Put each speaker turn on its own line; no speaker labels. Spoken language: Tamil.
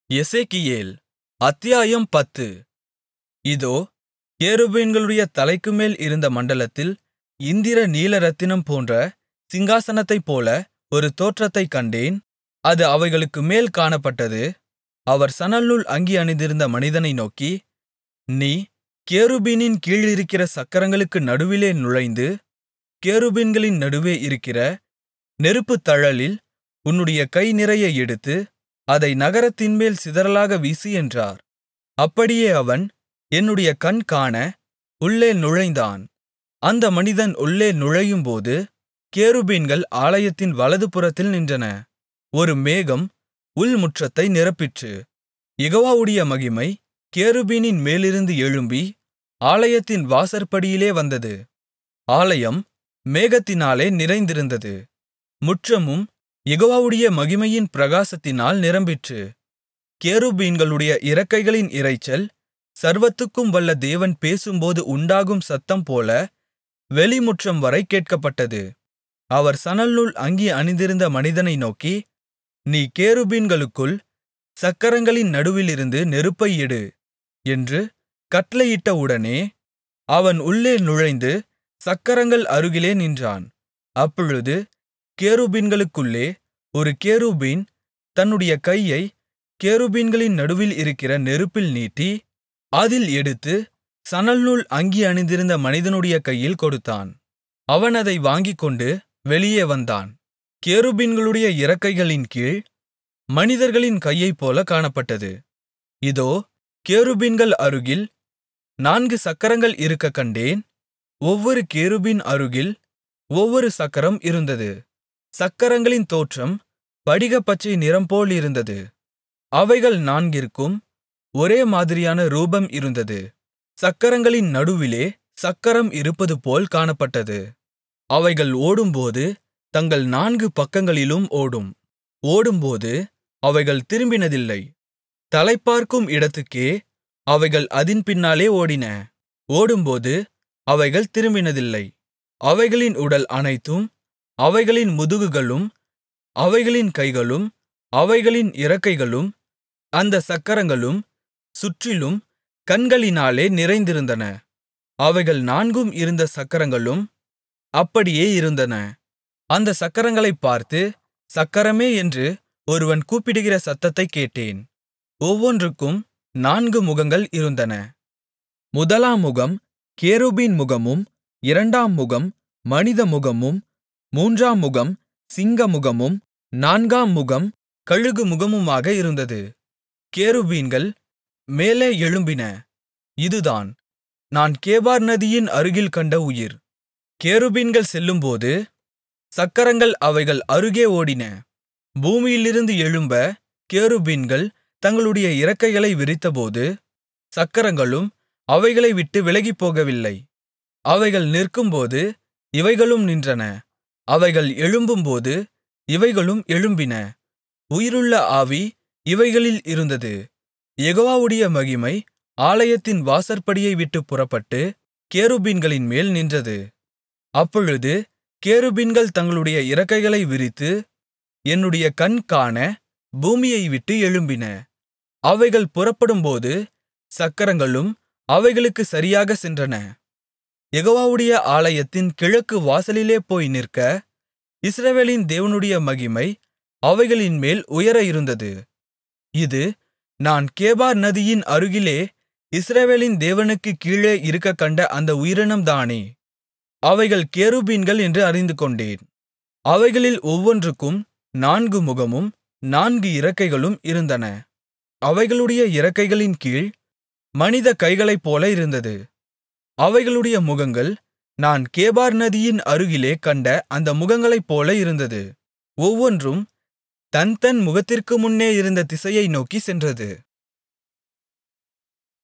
எசேக்கியேல் அத்தியாயம் பத்து இதோ கேருபீன்களுடைய தலைக்குமேல் இருந்த மண்டலத்தில் இந்திர நீலரத்தினம் போன்ற சிங்காசனத்தைப்போல ஒரு தோற்றத்தைக் கண்டேன் அது அவைகளுக்கு மேல் காணப்பட்டது அவர் சணல்நூல் அங்கி அணிந்திருந்த மனிதனை நோக்கி நீ கேருபீனின் கீழிருக்கிற சக்கரங்களுக்கு நடுவிலே நுழைந்து கேருபீன்களின் நடுவே இருக்கிற நெருப்புத்தழலில் உன்னுடைய கை நிறைய எடுத்து அதை நகரத்தின்மேல் சிதறலாக வீசு என்றார் அப்படியே அவன் என்னுடைய கண் காண உள்ளே நுழைந்தான் அந்த மனிதன் உள்ளே நுழையும்போது கேருபீன்கள் ஆலயத்தின் வலதுபுறத்தில் நின்றன ஒரு மேகம் உள்முற்றத்தை நிரப்பிற்று யெகோவாவுடைய மகிமை கேருபீனின் மேலிருந்து எழும்பி ஆலயத்தின் வாசற்படியிலே வந்தது ஆலயம் மேகத்தினாலே நிறைந்திருந்தது முற்றமும் யெகோவாவுடைய மகிமையின் பிரகாசத்தினால் நிரம்பிற்று கேருபீன்களுடைய இறக்கைகளின் இரைச்சல் சர்வத்துக்கும் வல்ல தேவன் பேசும்போது உண்டாகும் சத்தம்போல வெளிமுற்றம்வரை கேட்கப்பட்டது அவர் சணல்நூல் அங்கி அணிந்திருந்த மனிதனை நோக்கி நீ கேருபீன்களுக்குள் சக்கரங்களின் நடுவிலிருந்து நெருப்பை எடு என்று கட்டளையிட்டவுடனே அவன் உள்ளே நுழைந்து சக்கரங்கள் அருகிலே நின்றான் அப்பொழுது கேருபீன்களுக்குள்ளே ஒரு கேருபீன் தன்னுடைய கையை கேருபீன்களின் நடுவில் இருக்கிற நெருப்பில் நீட்டி அதில் எடுத்து சணல்நூல் அங்கி அணிந்திருந்த மனிதனுடைய கையில் கொடுத்தான் அவன் அதை வாங்கிக்கொண்டு வெளியே வந்தான் கேருபீன்களுடைய இறக்கைகளின் கீழ் மனிதர்களின் கையைப்போல காணப்பட்டது இதோ கேருபீன்கள் அருகில் நான்கு சக்கரங்கள் இருக்கக் கண்டேன் ஒவ்வொரு கேருபீன் அருகில் ஒவ்வொரு சக்கரம் இருந்தது சக்கரங்களின் தோற்றம் படிகப்பச்சை நிறம்போலிருந்தது அவைகள் நான்கிற்கும் ஒரே மாதிரியான ரூபம் இருந்தது சக்கரங்களின் நடுவிலே சக்கரம் இருப்பதுபோல் காணப்பட்டது அவைகள் ஓடும்போது தங்கள் நான்கு பக்கங்களிலும் ஓடும் ஓடும்போது அவைகள் திரும்பினதில்லை தலைப்பார்க்கும் இடத்துக்கே அவைகள் அதின் பின்னாலே ஓடின ஓடும்போது அவைகள் திரும்பினதில்லை அவைகளின் உடல் அனைத்தும் அவைகளின் முதுகுகளும் அவைகளின் கைகளும் அவைகளின் இறக்கைகளும் அந்த சக்கரங்களும் சுற்றிலும் கண்களினாலே நிறைந்திருந்தன அவைகள் நான்கும் இருந்த சக்கரங்களும் அப்படியே இருந்தன அந்த சக்கரங்களைப் பார்த்து சக்கரமே என்று ஒருவன் கூப்பிடுகிற சத்தத்தைக் கேட்டேன் ஒவ்வொன்றுக்கும் நான்கு முகங்கள் இருந்தன முதலாம் முகம் கேருபீன் முகமும் இரண்டாம் முகம் மனித முகமும் மூன்றாம் முகம் சிங்க முகமும் நான்காம் முகம் கழுகு முகமுமாக இருந்தது கேருபீன்கள் மேலே எழும்பின இதுதான் நான் கேபார் நதியின் அருகில் கண்ட உயிர் கேருபீன்கள் செல்லும்போது சக்கரங்கள் அவைகள் அருகே ஓடின பூமியிலிருந்து எழும்ப கேருபீன்கள் தங்களுடைய இறக்கைகளை விரித்தபோது சக்கரங்களும் அவைகளை விட்டு விலகிப்போகவில்லை அவைகள் நிற்கும்போது இவைகளும் நின்றன அவைகள் எழும்பும்போது இவைகளும் எழும்பின உயிருள்ள ஆவி இவைகளில் இருந்தது யெகோவாவுடைய மகிமை ஆலயத்தின் வாசற்படியை விட்டுப் புறப்பட்டு கேருபீன்களின் மேல் நின்றது அப்பொழுது கேருபீன்கள் தங்களுடைய இறக்கைகளை விரித்து என்னுடைய கண் காண பூமியை விட்டு எழும்பின அவைகள் புறப்படும்போது சக்கரங்களும் அவைகளுக்கு சரியாக சென்றன யெகோவாவுடைய ஆலயத்தின் கிழக்கு வாசலிலே போய் நிற்க இஸ்ரவேலின் தேவனுடைய மகிமை அவைகளின் மேல் உயர இருந்தது இது நான் கேபார் நதியின் அருகிலே இஸ்ரவேலின் தேவனுக்குக் கீழே இருக்கக் கண்ட அந்த உயிரினம்தானே அவைகள் கேருபீன்கள் என்று அறிந்துகொண்டேன் அவைகளில் ஒவ்வொன்றுக்கும் நான்கு முகமும் நான்கு இறக்கைகளும் இருந்தன அவைகளுடைய இறக்கைகளின் கீழ் மனித கைகளைப்போல இருந்தது அவைகளுடைய முகங்கள் நான் கேபார் நதியின் அருகிலே கண்ட அந்த முகங்களைப்போல இருந்தது ஒவ்வொன்றும் தன் தன் முகத்திற்கு முன்னே இருந்த திசையை நோக்கிச் சென்றது